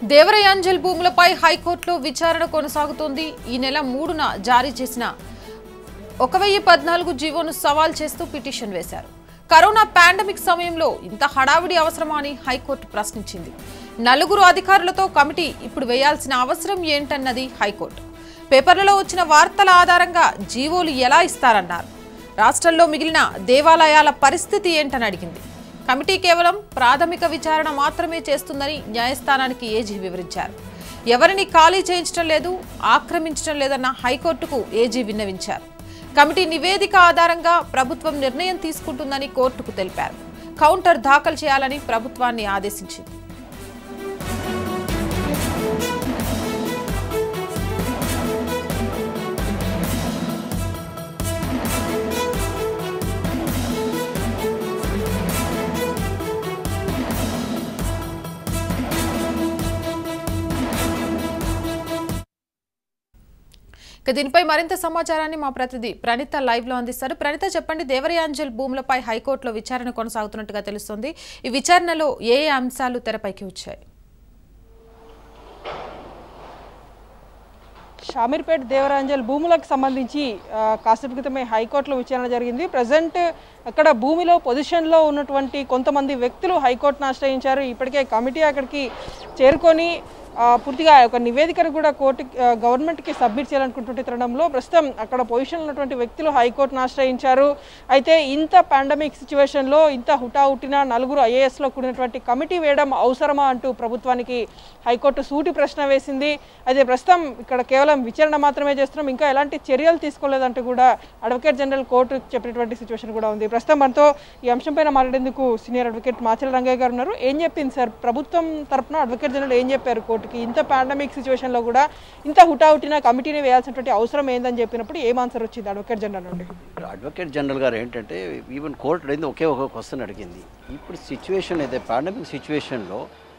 దేవరయాంజల్ భూములపై హైకోర్టులో విచారణ కొనసాగుతోంది ఈ నెల మూడున జారీ చేసిన ఒక వెయ్యి పద్నాలుగు జీవోను సవాల్ చేస్తూ పిటిషన్ వేశారు కరోనా పాండమిక్ సమయంలో ఇంత హడావిడి అవసరమా అని హైకోర్టు ప్రశ్నించింది నలుగురు అధికారులతో కమిటీ ఇప్పుడు వేయాల్సిన అవసరం ఏంటన్నది హైకోర్టు పేపర్లలో వచ్చిన వార్తల ఆధారంగా జీవోలు ఎలా ఇస్తారన్నారు రాష్ట్రంలో మిగిలిన దేవాలయాల పరిస్థితి ఏంటని అడిగింది కమిటీ కేవలం ప్రాథమిక విచారణ మాత్రమే చేస్తుందని న్యాయస్థానానికి ఏజీ వివరించారు ఎవరిని ఖాళీ చేయించడం లేదు ఆక్రమించడం లేదన్న హైకోర్టుకు ఏజీ విన్నవించారు కమిటీ నివేదిక ఆధారంగా ప్రభుత్వం నిర్ణయం తీసుకుంటుందని కోర్టుకు తెలిపారు కౌంటర్ దాఖలు చేయాలని ప్రభుత్వాన్ని ఆదేశించింది ఇక దీనిపై మరింత సమాచారాన్ని మా ప్రతినిధి ప్రణిత లైవ్ లో అందిస్తారు ప్రణిత చెప్పండి దేవరయాంజల్ భూములపై హైకోర్టులో విచారణ కొనసాగుతున్నట్టుగా తెలుస్తోంది ఈ విచారణలో ఏ ఏ అంశాలు తెరపైకి వచ్చాయి షామీర్పేట్ దేవరాంజల్ భూములకు సంబంధించి ఆ, కాసేపు క్రితమే హైకోర్టులో విచారణ జరిగింది ప్రజెంట్ అక్కడ భూమిలో పొజిషన్లో ఉన్నటువంటి కొంతమంది వ్యక్తులు హైకోర్టును ఆశ్రయించారు ఇప్పటికే కమిటీ అక్కడికి చేరుకొని ఆ, పూర్తిగా ఒక నివేదికను కూడా కోర్టు గవర్నమెంట్కి సబ్మిట్ చేయాలనుకుంటుంటే తరుణంలో ప్రస్తుతం అక్కడ పొజిషన్ ఉన్నటువంటి వ్యక్తులు హైకోర్టును ఆశ్రయించారు అయితే ఇంత పాండమిక్ సిచ్యువేషన్లో ఇంత హుటాహుటిన నలుగురు ఐఏఎస్లో కూడినటువంటి కమిటీ వేయడం అవసరమా అంటూ ప్రభుత్వానికి హైకోర్టు సూటి ప్రశ్న వేసింది అయితే ప్రస్తుతం ఇక్కడ కేవలం విచారణ మాత్రమే చేస్తున్నాం ఇంకా ఎలాంటి చర్యలు తీసుకోలేదంటూ కూడా అడ్వకేట్ జనరల్ కోర్టు చెప్పినటువంటి సిచ్యువేషన్ కూడా ఉంది ప్రస్తుతం మనతో ఈ అంశంపైన మాట్లాడేందుకు సీనియర్ అడ్వకేట్ మాచల రంగయ్య గారు ఉన్నారు ఏం చెప్పింది సార్ ప్రభుత్వం తరపున అడ్వకేట్ జనరల్ ఏం చెప్పారు కోర్టుకి ఇంత పాండమిక్ సిచ్యువేషన్లో కూడా ఇంత హుటాహుటిన కమిటీని వేయాల్సినటువంటి అవసరం ఏందని చెప్పినప్పుడు ఏం ఆన్సర్ వచ్చింది అడ్వకేట్ జనరల్ నుండి అడ్వకేట్ జనరల్ గారు ఏంటంటే ఈవెన్ కోర్టు అయింది ఒకే ఒక క్వశ్చన్ అడిగింది ఇప్పుడు సిచ్యువేషన్ అయితే పాండమిక్ సిచ్యువేషన్లో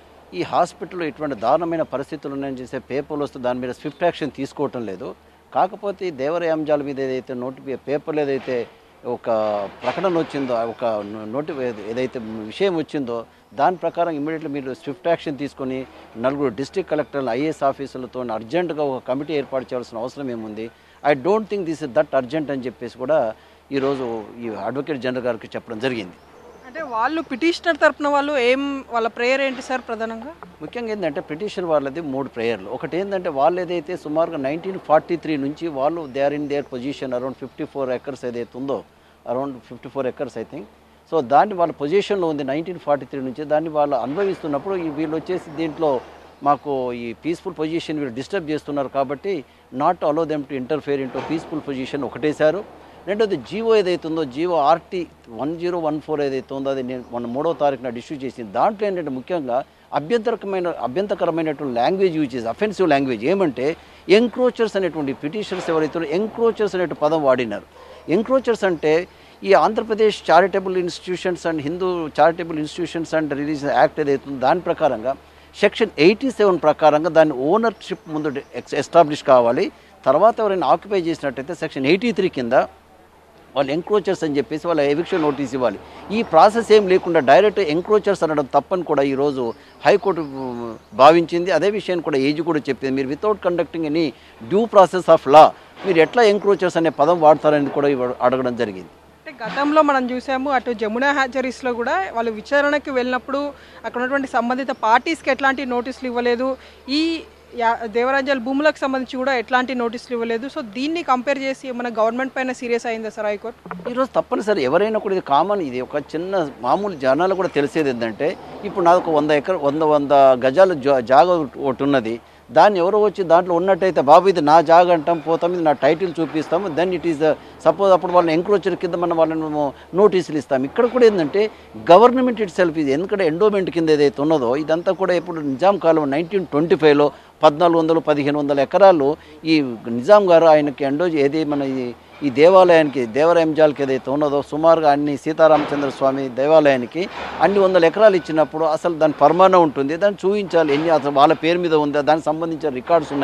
ఈ హాస్పిటల్లో ఇటువంటి దారుణమైన పరిస్థితులు ఉన్నాయని చేసే పేపర్లు వస్తే దాని మీద స్విఫ్ట్ యాక్షన్ తీసుకోవటం లేదు కాకపోతే ఈ దేవరయాంజాల మీద ఏదైతే నోటి పేపర్లు ఏదైతే ఒక ప్రకటన వచ్చిందో ఒక నోటి ఏదైతే విషయం వచ్చిందో దాని ప్రకారం ఇమీడియట్లీ మీరు స్విఫ్ట్ యాక్షన్ తీసుకొని నలుగురు డిస్ట్రిక్ట్ కలెక్టర్లు ఐఏఎస్ ఆఫీసులతో అర్జెంటుగా ఒక కమిటీ ఏర్పాటు చేయాల్సిన అవసరం ఏముంది I don't think this is that urgent అని చెప్పేసి కూడా ఈరోజు ఈ అడ్వకేట్ జనరల్ గారికి చెప్పడం జరిగింది అంటే వాళ్ళు పిటిషనర్ తరపున వాళ్ళు ఏం వాళ్ళ ప్రేయర్ ఏంటి సార్ ప్రధానంగా ముఖ్యంగా ఏంటంటే పిటిషన్ వాళ్ళది మూడు ప్రేయర్లు ఒకటి ఏంటంటే వాళ్ళు ఏదైతే సుమారుగా నైన్టీన్ ఫార్టీ త్రీ నుంచి వాళ్ళు they are in their position around fifty four acres ఏదైతే ఉందో around fifty four acres I think so దాన్ని వాళ్ళ పొజిషన్లో ఉంది నైన్టీన్ ఫార్టీ త్రీ నుంచి దాన్ని వాళ్ళు అనుభవిస్తున్నప్పుడు ఈ వీళ్ళు వచ్చేసి దీంట్లో మాకు ఈ పీస్ఫుల్ పొజిషన్ వీళ్ళు డిస్టర్బ్ చేస్తున్నారు కాబట్టి not allow them to interfere into peaceful position ఒకటేసారు రెండోది జీవో ఏదైతే ఉందో GO RT one zero one four ఏదైతే ఉందో అది నేను మొన్న మూడో తారీఖున ఇష్యూ చేసింది దాంట్లో ఏంటంటే ముఖ్యంగా అభ్యంతరకమైన అభ్యంతరకరమైనటువంటి లాంగ్వేజ్ యూజ్ చేసి అఫెన్సివ్ లాంగ్వేజ్ ఏమంటే ఎంక్రోచర్స్ అనేటువంటి పిటిషనర్స్ ఎవరైతే ఎంక్రోచర్స్ అనే పదం వాడినారు ఎంక్రోచర్స్ అంటే ఈ Andhra Pradesh charitable institutions and Hindu charitable institutions and religious act ఏదైతే ఉందో దాని ప్రకారంగా సెక్షన్ ఎయిటీ సెవెన్ ప్రకారంగా దాని ఓనర్షిప్ ముందు ఎస్టాబ్లిష్ కావాలి తర్వాత ఎవరైనా ఆక్యుపై చేసినట్టయితే సెక్షన్ ఎయిటీ త్రీ కింద వాళ్ళు ఎంక్రోచర్స్ అని చెప్పేసి వాళ్ళ ఎవిక్షన్ నోటీస్ ఇవ్వాలి ఈ ప్రాసెస్ ఏం లేకుండా డైరెక్ట్ ఎంక్రోచర్స్ అనడం తప్పని కూడా ఈరోజు హైకోర్టు ఉమ్, భావించింది అదే విషయాన్ని కూడా ఏజీ కూడా చెప్పింది మీరు without conducting any due process of law మీరు ఎట్లా ఎంక్రోచర్స్ అనే పదం వాడతారని కూడా ఇవ్వ- అడగడం జరిగింది అంటే గతంలో మనం చూసాము అటు జమునా హ్యాచరీస్లో కూడా వాళ్ళు విచారణకి వెళ్ళినప్పుడు అక్కడ ఉన్నటువంటి సంబంధిత పార్టీస్కి ఎట్లాంటి నోటీసులు ఇవ్వలేదు ఈ యా- దేవరాజ్యాల భూములకు సంబంధించి కూడా ఎట్లాంటి నోటీసులు ఇవ్వలేదు సో దీన్ని కంపేర్ చేసి మన గవర్నమెంట్ పైన సీరియస్ అయిందా సార్ హైకోర్టు ఈరోజు తప్పనిసరి ఎవరైనా కూడా ఇది కామన్ ఇది ఒక చిన్న మామూలు జనాలు కూడా తెలిసేది ఏంటంటే ఇప్పుడు నాది ఒక వంద ఎకర వంద వంద గజాల జా- జాగా ఒకటి ఉన్నది దాన్ని ఎవరో వచ్చి దాంట్లో ఉన్నట్టయితే బాబు ఇది నా జాగా అంటాం పోతాం ఇది నా టైటిల్ చూపిస్తాము దెన్ ఇట్ ఈస్ సపోజ్ అప్పుడు వాళ్ళని ఎంక్రోచర్ కింద మనం వాళ్ళని నోటీసులు ఇస్తాం ఇక్కడ కూడా ఏంటంటే గవర్నమెంట్ ఇట్ సెల్ఫ్ ఇది ఎందుకంటే ఎండోమెంట్ కింద ఏదైతే ఉన్నదో ఇదంతా కూడా ఇప్పుడు నిజాం కాలం నైన్టీన్ ట్వంటీ ఫైవ్లో పద్నాలుగు వందలు పదిహేను వందల ఎకరాలు ఈ నిజాం గారు ఆయనకి ఎండో ఏది మన ఈ ఈ దేవాలయానికి దేవరాంజాలకి ఏదైతే ఉన్నదో సుమారుగా అన్ని సీతారామచంద్ర స్వామి దేవాలయానికి అన్ని వందల ఎకరాలు ఇచ్చినప్పుడు అసలు దాని పరమాణం ఉంటుంది దాన్ని చూపించాలి ఎన్ని అసలు వాళ్ళ పేరు మీద ఉందా దానికి సంబంధించిన రికార్డ్స్ ఉన్నాయా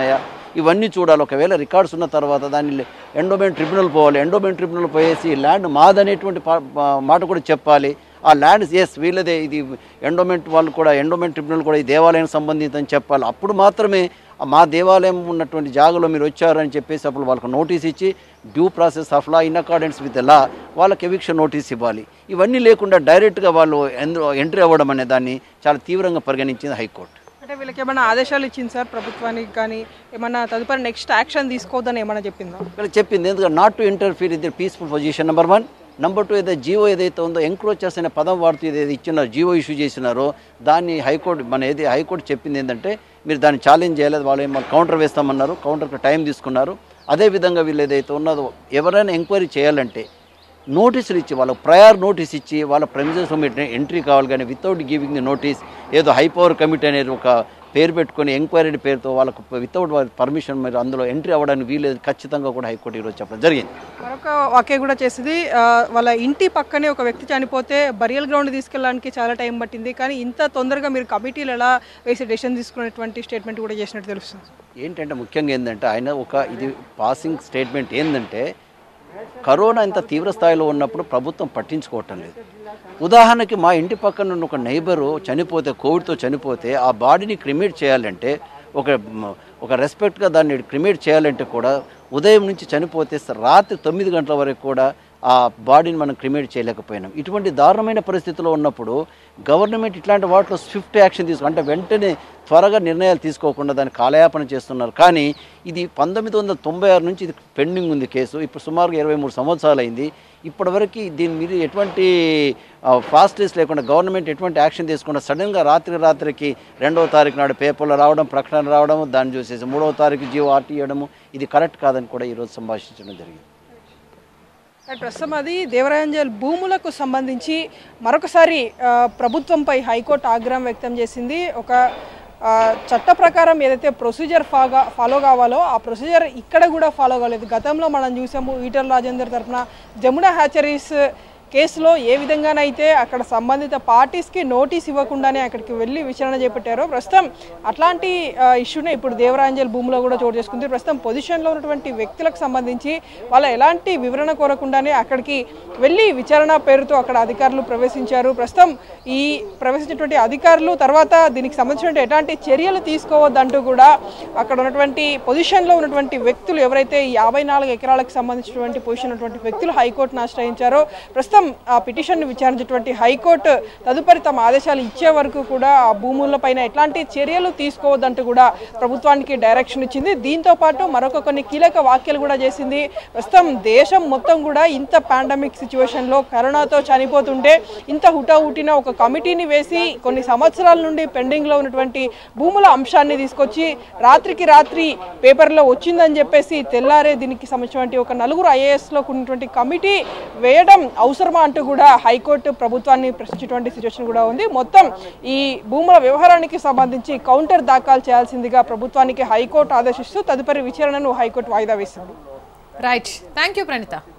ఇవన్నీ చూడాలి ఒకవేళ రికార్డ్స్ ఉన్న తర్వాత దాన్ని ఎండోమెంట్ ట్రిబ్యునల్ పోవాలి ఎండోమెంట్ ట్రిబ్యునల్ పోయేసి ల్యాండ్ మాదనేటువంటి పా- పా- మాట కూడా చెప్పాలి ఆ ల్యాండ్ ఎస్ వీళ్ళదే ఇది ఎండోమెంట్ వాళ్ళు కూడా ఎండోమెంట్ ట్రిబ్యునల్ కూడా ఈ దేవాలయానికి సంబంధించి చెప్పాలి అప్పుడు మాత్రమే ఆ మా దేవాలయం ఉన్నటువంటి జాగాలో మీరు వచ్చారని చెప్పేసి అప్పుడు వాళ్ళకు నోటీస్ ఇచ్చి due process of law in accordance with law వాళ్ళకి ఎవిక్షన్ నోటీస్ ఇవ్వాలి ఇవన్నీ లేకుండా డైరెక్ట్గా వాళ్ళు ఎంట్రీ అవ్వడం అనే దాన్ని చాలా తీవ్రంగా పరిగణించింది హైకోర్టు అంటే వీళ్ళకి ఏమైనా ఆదేశాలు ఇచ్చింది సార్ ప్రభుత్వానికి కానీ ఏమన్నా తదుపరి నెక్స్ట్ యాక్షన్ తీసుకోవద్దని ఏమైనా చెప్పిందా వీళ్ళకి చెప్పింది ఎందుకంటే not to interfere in the peaceful position number one number two ఏదైతే జియో ఏదైతే ఉందో ఎంక్రోచర్స్ అనే పదం వాడుతూ ఏదైతే ఇచ్చినారో జియో ఇష్యూ చేసినారో దాన్ని హైకోర్టు మన ఏది హైకోర్టు చెప్పింది ఏంటంటే మీరు దాన్ని ఛాలెంజ్ చేయలేదు వాళ్ళు ఏమో కౌంటర్ వేస్తామన్నారు కౌంటర్కి టైం తీసుకున్నారు అదేవిధంగా వీళ్ళు ఏదైతే ఉన్నదో ఎవరైనా ఎంక్వైరీ చేయాలంటే నోటీసులు ఇచ్చి వాళ్ళకి ప్రయర్ నోటీస్ ఇచ్చి వాళ్ళ ప్రెమిసెస్ ఎంట్రీ కావాలి కానీ వితౌట్ గివింగ్ ది నోటీస్ ఏదో హై పవర్ కమిటీ అనేది ఒక పేరు పెట్టుకొని ఎంక్వైరీ పేరుతో వాళ్ళకు వితౌట్ వాళ్ళ పర్మిషన్ మీరు అందులో ఎంట్రీ అవ్వడానికి వీలేదు ఖచ్చితంగా కూడా హైకోర్టు ఈరోజు చెప్పడం జరిగింది మరొక వాక్య కూడా చేసింది ఆ, వాళ్ళ ఇంటి పక్కనే ఒక వ్యక్తి చనిపోతే బరియల్ గ్రౌండ్ తీసుకెళ్ళడానికి చాలా టైం పట్టింది కానీ ఇంత తొందరగా మీరు కమిటీలు ఎలా వేసి డెసిషన్ తీసుకునేటువంటి స్టేట్మెంట్ కూడా చేసినట్టు తెలుస్తుంది ఏంటంటే ముఖ్యంగా ఏంటంటే ఆయన ఒక ఇది పాసింగ్ స్టేట్మెంట్ ఏంటంటే కరోనా ఇంత తీవ్ర స్థాయిలో ఉన్నప్పుడు ప్రభుత్వం పట్టించుకోవటం లేదు ఉదాహరణకి మా ఇంటి పక్కన ఉన్న ఒక నైబరు చనిపోతే కోవిడ్తో చనిపోతే ఆ బాడీని క్రిమేట్ చేయాలంటే ఒక ఒక రెస్పెక్ట్గా దాన్ని క్రిమేట్ చేయాలంటే కూడా ఉదయం నుంచి చనిపోతే రాత్రి తొమ్మిది గంటల వరకు కూడా ఆ బాడీని మనం క్రిమేట్ చేయలేకపోయినాం ఇటువంటి దారుణమైన పరిస్థితిలో ఉన్నప్పుడు గవర్నమెంట్ ఇట్లాంటి వాటిలో స్విఫ్ట్ యాక్షన్ తీసుకు అంటే వెంటనే త్వరగా నిర్ణయాలు తీసుకోకుండా దాన్ని కాలయాపన చేస్తున్నారు కానీ ఇది పంతొమ్మిది వందల తొంభై ఆరు నుంచి ఇది పెండింగ్ ఉంది కేసు ఇప్పుడు సుమారుగా ఇరవై మూడు సంవత్సరాలు అయింది ఇప్పటివరకు దీని మీద ఎటువంటి ఫాస్టెస్ లేకుండా గవర్నమెంట్ ఎటువంటి యాక్షన్ తీసుకుండా సడన్గా రాత్రి రాత్రికి రెండవ తారీఖు నాడు పేపర్లో రావడం ప్రకటన రావడం దాన్ని చూసేసి మూడవ తారీఖు జియో ఆర్టీ ఇవ్వడము ఇది కరెక్ట్ కాదని కూడా ఈరోజు సంభాషించడం జరిగింది అండ్ ప్రస్తుతం అది దేవరాంజల్ భూములకు సంబంధించి మరొకసారి ఆ, ప్రభుత్వంపై హైకోర్టు ఆగ్రహం వ్యక్తం చేసింది ఒక ఆ, చట్ట ప్రకారం ఏదైతే ప్రొసీజర్ ఫాగా ఫాలో కావాలో ఆ ప్రొసీజర్ ఇక్కడ కూడా ఫాలో కాలేదు గతంలో మనం చూసాము ఈటల రాజేందర్ తరఫున జమునా హ్యాచరీస్ కేసులో ఏ విధంగానైతే అక్కడ సంబంధిత పార్టీస్కి నోటీస్ ఇవ్వకుండానే అక్కడికి వెళ్ళి విచారణ చేపట్టారో ప్రస్తుతం అట్లాంటి ఆ, ఇష్యూనే ఇప్పుడు దేవరాంజల్ భూమిలో కూడా చోటు చేసుకుంది ప్రస్తుతం పొజిషన్లో ఉన్నటువంటి వ్యక్తులకు సంబంధించి వాళ్ళ ఎలాంటి వివరణ కోరకుండానే అక్కడికి వెళ్ళి విచారణ పేరుతో అక్కడ అధికారులు ప్రవేశించారు ప్రస్తుతం ఈ ప్రవేశించినటువంటి అధికారులు తర్వాత దీనికి సంబంధించిన ఎలాంటి చర్యలు తీసుకోవద్దంటూ కూడా అక్కడ ఉన్నటువంటి పొజిషన్లో ఉన్నటువంటి వ్యక్తులు ఎవరైతే ఈ యాభై నాలుగు ఎకరాలకు సంబంధించినటువంటి పొజిషన్ ఉన్నటువంటి వ్యక్తులు హైకోర్టును ఆశ్రయించారో ప్రస్తుతం ఆ పిటిషన్ను విచారించినటువంటి హైకోర్టు తదుపరి తమ ఆదేశాలు ఇచ్చే వరకు కూడా ఆ భూములపైన ఎట్లాంటి చర్యలు తీసుకోవద్దంటూ కూడా ప్రభుత్వానికి డైరెక్షన్ ఇచ్చింది దీంతో పాటు మరొక కొన్ని కీలక వ్యాఖ్యలు కూడా చేసింది ప్రస్తుతం దేశం మొత్తం కూడా ఇంత పాండమిక్ సిచ్యువేషన్లో కరోనాతో చనిపోతుంటే ఇంత హుటాహుటిన ఒక కమిటీని వేసి కొన్ని సంవత్సరాల నుండి పెండింగ్లో ఉన్నటువంటి భూముల అంశాన్ని తీసుకొచ్చి రాత్రికి రాత్రి పేపర్లో వచ్చిందని చెప్పేసి తెల్లారే దీనికి సంబంధించినటువంటి ఒక నలుగురు ఐఏఎస్లో ఉన్నటువంటి కమిటీ వేయడం అవసరమా అంటూ కూడా హైకోర్టు ప్రభుత్వాన్ని ప్రశ్నించేటువంటి సిచ్యువేషన్ కూడా ఉంది మొత్తం ఈ భూముల వ్యవహారానికి సంబంధించి కౌంటర్ దాఖలు చేయాల్సిందిగా ప్రభుత్వానికి హైకోర్టు ఆదేశిస్తూ తదుపరి విచారణను హైకోర్టు వాయిదా వేసింది రైట్ థ్యాంక్ యూ ప్రణిత